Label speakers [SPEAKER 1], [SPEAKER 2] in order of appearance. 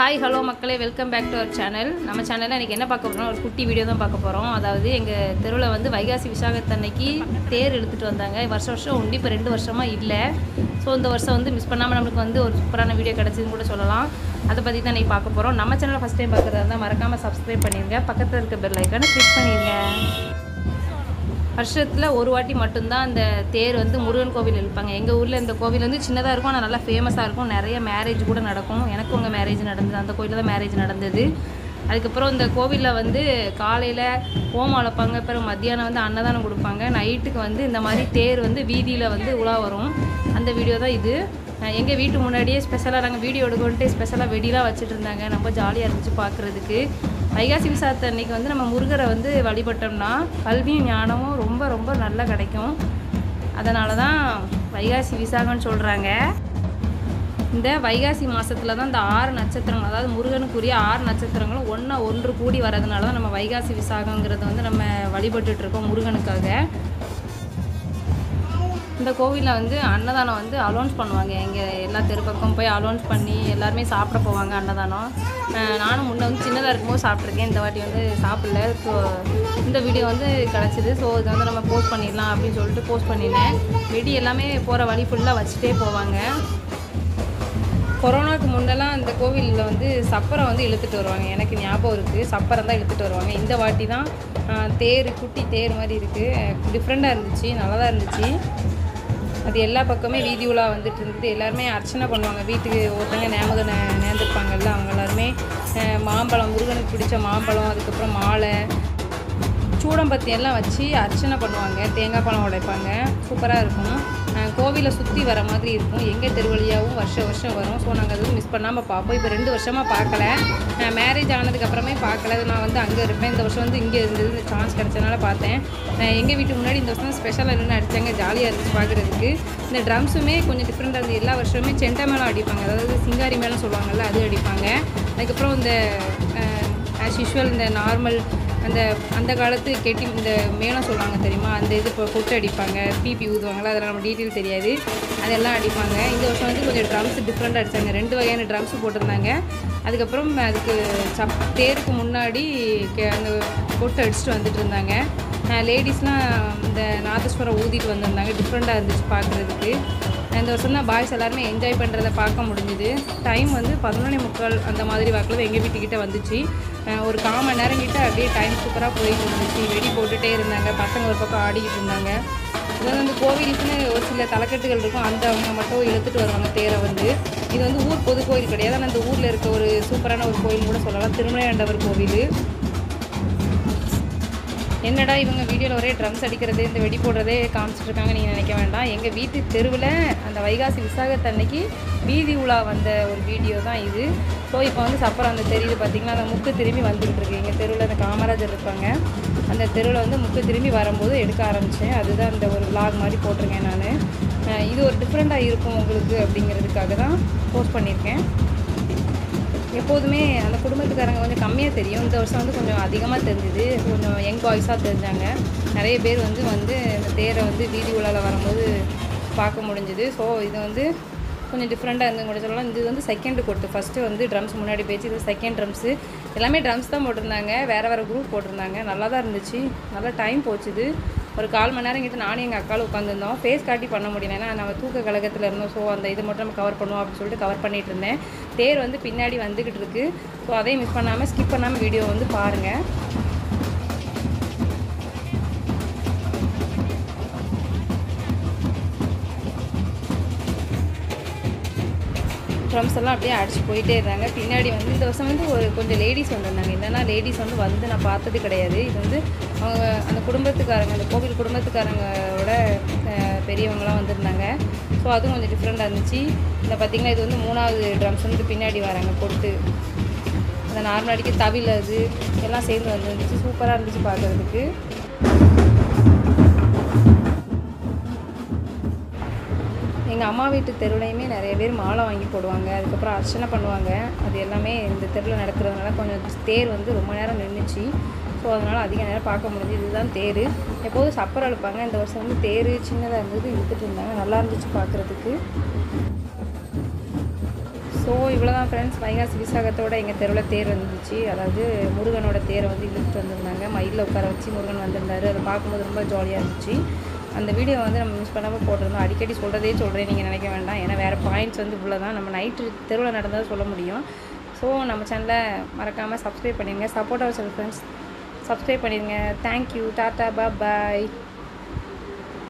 [SPEAKER 1] hi hello மக்களே welcome back to our channel நம்ம சேனலில் இன்றைக்கி என்ன பார்க்க போகிறோம் ஒரு குட்டி வீடியோ தான் பார்க்க போகிறோம் அதாவது எங்கள் தெருவில் வந்து வைகாசி விசாகத்தன்னைக்கு தேர் எடுத்துகிட்டு வந்தாங்க வருஷம் வருஷம் உண்டு இப்போ ரெண்டு வருஷமாக இல்லை ஸோ இந்த வருஷம் வந்து மிஸ் பண்ணாமல் நம்மளுக்கு வந்து ஒரு சூப்பரான வீடியோ கிடச்சிதுன்னு கூட சொல்லலாம் அதை பற்றி தான் இன்றைக்கி பார்க்க போகிறோம் நம்ம சேனலை ஃபஸ்ட் டைம் பார்க்குறதா இருந்தால் மறக்காமல் சப்ஸ்கிரைப் பண்ணிடுங்க பக்கத்தில் இருக்க பெல் ஐக்கானை கிளிக் பண்ணிடுங்க வருஷத்தில் ஒரு வாட்டி மட்டும்தான் அந்த தேர் வந்து முருகன் கோவில் இழுப்பாங்க எங்கள் ஊரில் இந்த கோவில் வந்து சின்னதாக இருக்கும் ஆனால் நல்லா ஃபேமஸாக இருக்கும் நிறைய மேரேஜ் கூட நடக்கும் எனக்கு உங்கள் மேரேஜ் நடந்தது அந்த கோயிலில் தான் மேரேஜ் நடந்தது அதுக்கப்புறம் இந்த கோவிலில் வந்து காலையில் ஹோமம் வளர்ப்பாங்க அப்புறம் மத்தியானம் வந்து அன்னதானம் கொடுப்பாங்க நைட்டுக்கு வந்து இந்த மாதிரி தேர் வந்து வீதியில் வந்து உலா வரும் அந்த வீடியோ தான் இது எங்கள் வீட்டு முன்னாடியே ஸ்பெஷலாக நாங்கள் வீடியோ எடுக்கணுன்ட்டு ஸ்பெஷலாக வெடிலாம் வச்சுட்டு இருந்தாங்க ரொம்ப ஜாலியாக இருந்துச்சு பார்க்குறதுக்கு வைகாசி விசாரத்து அன்னைக்கு வந்து நம்ம முருகரை வந்து வழிபட்டோம்னா கல்வியும் ஞானமும் ரொம்ப ரொம்ப நல்லா கிடைக்கும் அதனால தான் வைகாசி விசாகம்னு சொல்கிறாங்க இந்த வைகாசி மாதத்தில் தான் இந்த ஆறு நட்சத்திரங்கள் அதாவது முருகனுக்குரிய ஆறு நட்சத்திரங்களும் ஒன்றா ஒன்று கூடி வரதுனால தான் நம்ம வைகாசி விசாகங்கிறத வந்து நம்ம வழிபட்டுட்டு இருக்கோம் முருகனுக்காக இந்த கோவிலில் வந்து அன்னதானம் வந்து அலௌன்ஸ் பண்ணுவாங்க எங்கள் எல்லா தெருப்பக்கம் போய் அலௌன்ஸ் பண்ணி எல்லாருமே சாப்பிட போவாங்க அன்னதானம் அஹ் நானும் முன்னே வந்து சின்னதாக இருக்கும்போது சாப்பிட்ருக்கேன் இந்த வாட்டி வந்து சாப்பிடல ஸோ இந்த வீடியோ வந்து கிடச்சிது ஸோ இதை வந்து நம்ம போஸ்ட் பண்ணிடலாம் அப்படின்னு சொல்லிட்டு போஸ்ட் பண்ணினேன் வெடி எல்லாமே போகிற வழி ஃபுல்லாக வச்சுட்டே போவாங்க கொரோனாவுக்கு முன்னெல்லாம் அந்த கோவிலில் வந்து சப்பரம் வந்து இழுத்துட்டு வருவாங்க எனக்கு ஞாபகம் இருக்குது சப்பரம் தான் இழுத்துட்டு வருவாங்க இந்த வாட்டி தான் ஆஹ், தேர் குட்டி தேர் மாதிரி இருக்குது டிஃப்ரெண்ட்டாக இருந்துச்சு நல்லா தான் இருந்துச்சு அது எல்லா பக்கமே வீதி உலா வந்துட்டு இருந்தது எல்லாருமே அர்ச்சனை பண்ணுவாங்க வீட்டுக்கு ஒருத்தங்க நேமத நே நேர்ந்துருப்பாங்கல்ல அவங்க எல்லாருமே ஆஹ், மாம்பழம் முருகனுக்கு பிடிச்ச மாம்பழம் அதுக்கப்புறம் மாலை சூடம்பத்தி எல்லாம் வச்சு அர்ச்சனை பண்ணுவாங்க தேங்காய் பழம் உடைப்பாங்க சூப்பராக இருக்கும் அஹ் கோவிலை சுற்றி வர மாதிரி இருக்கும் எங்கள் திருவழியாகவும் வருஷம் வருஷம் வரும் ஸோ நாங்கள் அதுவும் மிஸ் பண்ணாமல் பார்ப்போம் இப்போ ரெண்டு வருஷமாக பார்க்கல மேரேஜ் ஆனதுக்கப்புறமே பார்க்கல அது நான் வந்து அங்கே இருப்பேன் இந்த வருஷம் வந்து இங்கே இருந்தது இந்த சான்ஸ் கிடச்சனால பார்த்தேன் எங்கள் வீட்டு முன்னாடி இந்த வருஷம் ஸ்பெஷலாக நின்று அடித்தாங்க ஜாலியாக இருந்துச்சு பார்க்குறதுக்கு இந்த ட்ரம்ஸுமே கொஞ்சம் டிஃப்ரெண்ட்டாக இருந்தது எல்லா வருஷமே செண்டை மேளம் அடிப்பாங்க அதாவது சிங்காரி மேளம் சொல்லுவாங்கல்ல அது அடிப்பாங்க அதுக்கப்புறம் இந்த ஆஸ் யூஷுவல் இந்த நார்மல் அந்த அந்த காலத்து கெட்டி இந்த மேளம் சொல்லுவாங்க தெரியுமா அந்த இது இப்போ கொட்டு அடிப்பாங்க பிபி ஊதுவாங்களா அதெல்லாம் நம்ம டீட்டெயில் தெரியாது அதெல்லாம் அடிப்பாங்க இந்த வருஷம் வந்து கொஞ்சம் ட்ரம்ஸ் டிஃப்ரெண்ட்டாக அடித்தாங்க ரெண்டு வகையான ட்ரம்ஸ் போட்டிருந்தாங்க அதுக்கப்புறம் அதுக்கு சப் தேருக்கு முன்னாடி கே- அந்த கொட்டு அடிச்சுட்டு வந்துட்டு இருந்தாங்க லேடிஸ்லாம் இந்த நாதஸ்வரம் ஊதிட்டு வந்திருந்தாங்க டிஃப்ரெண்ட்டாக இருந்துச்சு பார்க்குறதுக்கு இந்த வருஷம் தான் பாய்ஸ் எல்லாருமே என்ஜாய் பண்ணுறத பார்க்க முடிஞ்சுது டைம் வந்து பதினொன்னே முக்கால் அந்த மாதிரி வாக்கில் தான் எங்கள் வீட்டுக்கிட்ட வந்துச்சு அஹ் ஒரு கால் மணி நேரம் கிட்ட அப்படியே டைம் சூப்பராக போயிட்டு இருந்துச்சு வெடி போட்டுகிட்டே இருந்தாங்க பசங்க ஒரு பக்கம் ஆடிக்கிட்டு இருந்தாங்க இது வந்து அந்த கோவிலுக்குன்னு ஒரு சில தலைக்கட்டுகள் இருக்கும் அந்த அவங்க மட்டும் இழுத்துட்டு வருவாங்க தேரை வந்து இது வந்து ஊர் பொது கோயில் கிடையாது ஆனால் அந்த ஊரில் இருக்க ஒரு சூப்பரான ஒரு கோயில் கூட சொல்லலாம் திருமலையாண்டவர் கோவில் என்னடா இவங்க வீடியோவில் ஒரே ட்ரம்ஸ் அடிக்கிறது இந்த வெடி போடுறதே காமிச்சிட்டு இருக்காங்க நீங்கள் நினைக்க வேண்டாம் எங்கள் வீட்டு தெருவில் அந்த வைகாசி விசாகத்தன்னைக்கு வீதி உலா வந்த ஒரு வீடியோ தான் இது ஸோ இப்போ வந்து சப்பரம் அந்த தெருவில் பார்த்தீங்கன்னா அந்த முக்கு திரும்பி வந்துக்கிட்டு இருக்கு எங்கள் தெருவில் அந்த காமராஜர் இருப்பாங்க அந்த தெருவில் வந்து முக்கு திரும்பி வரும்போது எடுக்க ஆரம்பித்தேன் அதுதான் அந்த ஒரு vlog மாதிரி போட்டிருக்கேன் நான் இது ஒரு டிஃப்ரெண்ட்டாக இருக்கும் உங்களுக்கு அப்படிங்கிறதுக்காக தான் போஸ்ட் பண்ணியிருக்கேன் எப்போதுமே அந்த குடும்பத்துக்காரங்க கொஞ்சம் கம்மியாக தெரியும் இந்த வருஷம் வந்து கொஞ்சம் அதிகமாக தெரிஞ்சுது கொஞ்சம் யங் பாய்ஸாக தெரிஞ்சாங்க நிறைய பேர் வந்து வந்து இந்த தேரை வந்து வீதி உலாவில் வரும்போது பார்க்க முடிஞ்சுது ஸோ இது வந்து கொஞ்சம் டிஃப்ரெண்ட்டாக இருந்து கூட சொல்லலாம் இது வந்து செகண்ட் கொட்டு ஃபஸ்ட்டு வந்து ட்ரம்ஸ் முன்னாடி போயிடுச்சு இது செகண்ட் ட்ரம்ஸு எல்லாமே ட்ரம்ஸ் தான் போட்டிருந்தாங்க வேறு வேறு குரூப் போட்டிருந்தாங்க நல்லா தான் இருந்துச்சு நல்லா டைம் போச்சுது ஒரு கால் மணி நேரம் கிட்ட நானும் எங்கள் அக்காலும் உட்காந்துருந்தோம் ஃபேஸ் காட்டி பண்ண முடியல ஏன்னா நம்ம தூக்க கழகத்தில் இருந்தோம் ஸோ அந்த இதை மட்டும் நம்ம கவர் பண்ணுவோம் அப்படின்னு சொல்லிட்டு கவர் பண்ணிட்டு இருந்தேன் தேர் வந்து பின்னாடி வந்துக்கிட்டு இருக்கு ஸோ அதையும் மிஸ் பண்ணாமல் ஸ்கிப் பண்ணாமல் வீடியோ வந்து பாருங்கள் ட்ரம்ஸ் எல்லாம் அப்படியே அடிச்சு போயிட்டே இருந்தாங்க பின்னாடி வந்து இந்த வருஷம் வந்து ஒரு கொஞ்சம் லேடிஸ் வந்திருந்தாங்க இல்லைன்னா லேடிஸ் வந்து வந்து நான் பார்த்தது கிடையாது இது வந்து அவங்க அந்த குடும்பத்துக்காரங்க அந்த கோவில் குடும்பத்துக்காரங்களோட அஹ், பெரியவங்களாம் வந்திருந்தாங்க ஸோ அதுவும் கொஞ்சம் டிஃப்ரெண்ட்டாக இருந்துச்சு இந்த பார்த்திங்கன்னா இது வந்து மூணாவது ட்ரம்ஸ் வந்து பின்னாடி வராங்க பொட்டு அந்த நார்மல் அடிக்க தவில் அது எல்லாம் சேர்ந்து வந்துருந்துச்சு சூப்பராக இருந்துச்சு பார்க்குறதுக்கு எங்கள் அம்மா வீட்டு தெருவுலையுமே நிறைய பேர் மாலை வாங்கி போடுவாங்க அதுக்கப்புறம் அர்ச்சனை பண்ணுவாங்க அது எல்லாமே இந்த தெருவில் நடக்கிறதுனால கொஞ்சம் தேர் வந்து ரொம்ப நேரம் நின்றுச்சு ஸோ அதனால் அதிக நேரம் பார்க்க முடிஞ்சு இதுதான் தேர் எப்போதும் சப்பரம் இழுப்பாங்க இந்த வருஷம் வந்து தேர் சின்னதாக இருந்தது இழுத்துட்டு இருந்தாங்க நல்லா இருந்துச்சு பார்க்குறதுக்கு ஸோ இவ்வளோ தான் ஃப்ரெண்ட்ஸ் வைகாசி விசாகத்தோட எங்கள் தெருவில் தேர் வந்துச்சு அதாவது முருகனோட தேரை வந்து இழுத்துட்டு வந்திருந்தாங்க மயிலில் உட்கார வச்சு முருகன் வந்திருந்தாரு அதை பார்க்கும்போது ரொம்ப ஜாலியாக இருந்துச்சு அந்த வீடியோ வந்து நம்ம மிஸ் பண்ணாமல் போட்டிருந்தோம் அடிக்கடி சொல்கிறதே சொல்கிறேன் நீங்கள் நினைக்க வேண்டாம் ஏன்னா வேறு பாயிண்ட்ஸ் வந்து இவ்வளோ தான் நம்ம நைட்டு தெருவில் நடந்தால் சொல்ல முடியும் ஸோ நம்ம சேனலை மறக்காமல் சப்ஸ்கிரைப் பண்ணிடுங்க சப்போர்ட்டாக வச்சு ஃப்ரெண்ட்ஸ் சப்ஸ்கிரைப் பண்ணிடுங்க தேங்க்யூ டாட்டா பா பாய்